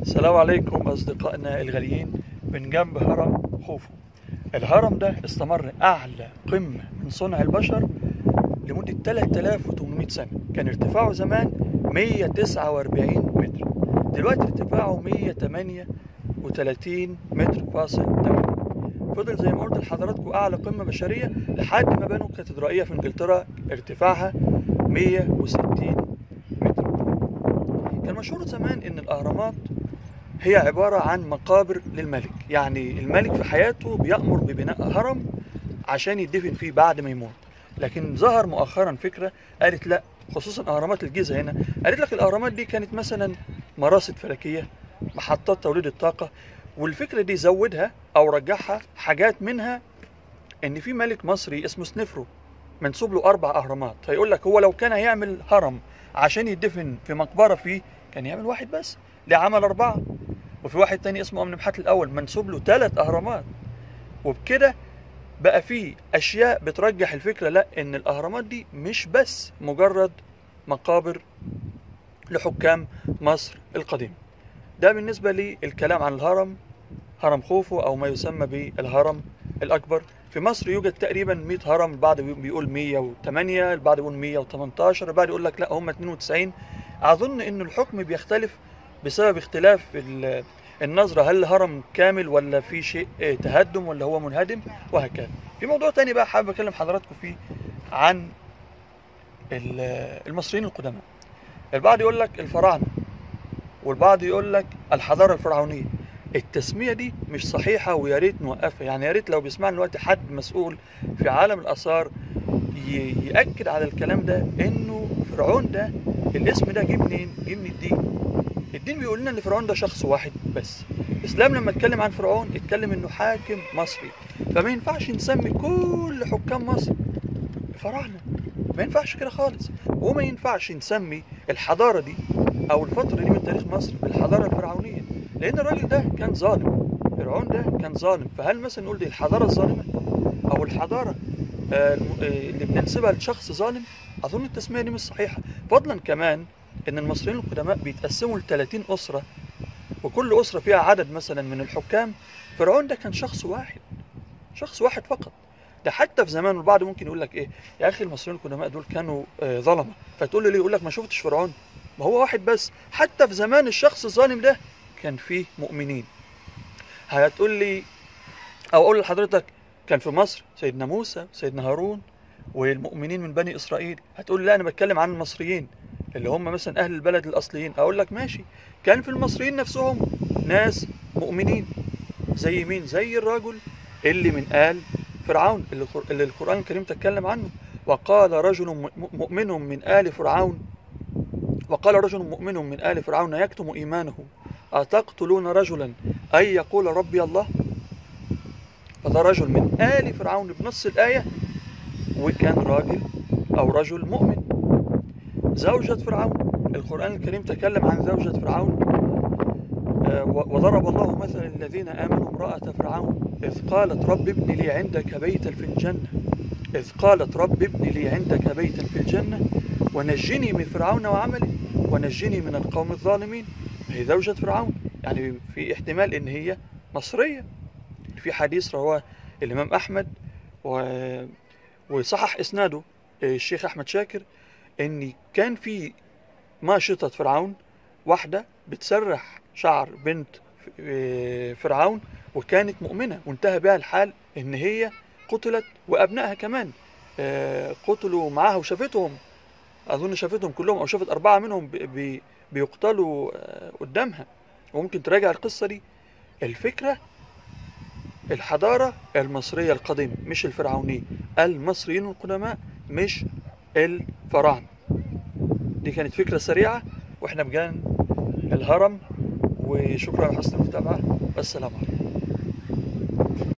السلام عليكم أصدقائنا الغاليين من جنب هرم خوفو الهرم ده استمر أعلى قمة من صنع البشر لمدة 3800 سنة كان ارتفاعه زمان 149 متر دلوقتي ارتفاعه 138 متر فاصل 8 فضل زي ما قلت لحضراتكم أعلى قمة بشرية لحد ما بنوا كاتدرائية في إنجلترا ارتفاعها 160 متر كان مشهور زمان إن الأهرامات هي عبارة عن مقابر للملك يعني الملك في حياته بيأمر ببناء هرم عشان يدفن فيه بعد ما يموت لكن ظهر مؤخرا فكرة قالت لا خصوصا أهرامات الجيزة هنا قالت لك الأهرامات دي كانت مثلا مراصد فلكية محطات توليد الطاقة والفكرة دي زودها أو رجعها حاجات منها إن في ملك مصري اسمه سنفرو منسوب له أربع أهرامات فيقول لك هو لو كان هيعمل هرم عشان يدفن في مقبرة فيه كان يعمل واحد بس ليه عمل أربعة وفي واحد تاني اسمه أمن محات الأول منسوب له ثلاث أهرامات وبكده بقى في أشياء بترجح الفكرة لا إن الأهرامات دي مش بس مجرد مقابر لحكام مصر القديم ده بالنسبة للكلام عن الهرم هرم خوفو أو ما يسمى بالهرم الأكبر في مصر يوجد تقريبا 100 هرم البعض بيقول 108 البعض يقول 118 البعض يقول لك لا هم 92 أظن إن الحكم بيختلف بسبب اختلاف ال- النظرة هل الهرم كامل ولا في شيء تهدم ولا هو منهدم وهكذا في موضوع تاني بقى حابب أكلم حضراتكم فيه عن ال- المصريين القدماء البعض يقول لك الفراعنة والبعض يقول لك الحضارة الفرعونية التسمية دي مش صحيحة ويا ريت نوقفها يعني يا ريت لو بيسمعنا دلوقتي حد مسؤول في عالم الآثار ي- يأكد على الكلام ده إنه فرعون ده الاسم ده جه منين؟ جه من الدين الدين بيقول لنا ان فرعون ده شخص واحد بس الاسلام لما اتكلم عن فرعون اتكلم انه حاكم مصري فما ينفعش نسمي كل حكام مصر فراعنه ما ينفعش كده خالص وما ينفعش نسمي الحضاره دي او الفتره دي من تاريخ مصر بالحضاره الفرعونيه لان الراجل ده كان ظالم فرعون ده كان ظالم فهل مثلا نقول دي الحضاره الظالمه او الحضاره آه، الم- آه، اللي بننسبها لشخص ظالم اظن التسميه دي مش صحيحه فضلا كمان ان المصريين القدماء بيتقسموا ل 30 اسره وكل اسره فيها عدد مثلا من الحكام فرعون ده كان شخص واحد شخص واحد فقط ده حتى في زمان البعض ممكن يقول لك ايه يا اخي المصريين القدماء دول كانوا آه، ظلمه فتقول له ليه يقول لك ما شفتش فرعون ما هو واحد بس حتى في زمان الشخص الظالم ده كان فيه مؤمنين هتقول لي او اقول لحضرتك كان في مصر سيدنا موسى سيدنا هارون والمؤمنين من بني اسرائيل هتقول لي لا انا بتكلم عن المصريين اللي هم مثلا اهل البلد الاصليين اقول لك ماشي كان في المصريين نفسهم ناس مؤمنين زي مين زي الرجل اللي من آل فرعون اللي القر- اللي القرآن الكريم تتكلم عنه وقال رجل م- مؤمن من آل فرعون وقال رجل مؤمن من آل فرعون يكتم إيمانه أتقتلون رجلا أن يقول ربي الله فده رجل من آل فرعون بنص الآية وكان راجل أو رجل مؤمن زوجة فرعون القرآن الكريم تكلم عن زوجة فرعون آه، و- وضرب الله مثلا الذين آمنوا امرأة فرعون إذ قالت رب ابن لي عندك بيتا في الجنة إذ قالت رب ابن لي عندك بيتا في الجنة ونجني من فرعون وعمله ونجني من القوم الظالمين هي زوجة فرعون يعني في احتمال إن هي مصرية في حديث رواه الإمام أحمد و... وصحح إسناده الشيخ أحمد شاكر إن كان في ماشطة فرعون واحدة بتسرح شعر بنت ف- فرعون وكانت مؤمنة وانتهى بها الحال إن هي قتلت وأبنائها كمان آه، قتلوا معاها وشافتهم أظن شافتهم كلهم أو شافت أربعة منهم بي- بي- بيقتلوا آه، قدامها وممكن تراجع القصة دي الفكرة الحضارة المصرية القديمة مش الفرعونية المصريين القدماء مش الفراعنة دي كانت فكرة سريعة واحنا بجان الهرم وشكرا على حسن المتابعة والسلام عليكم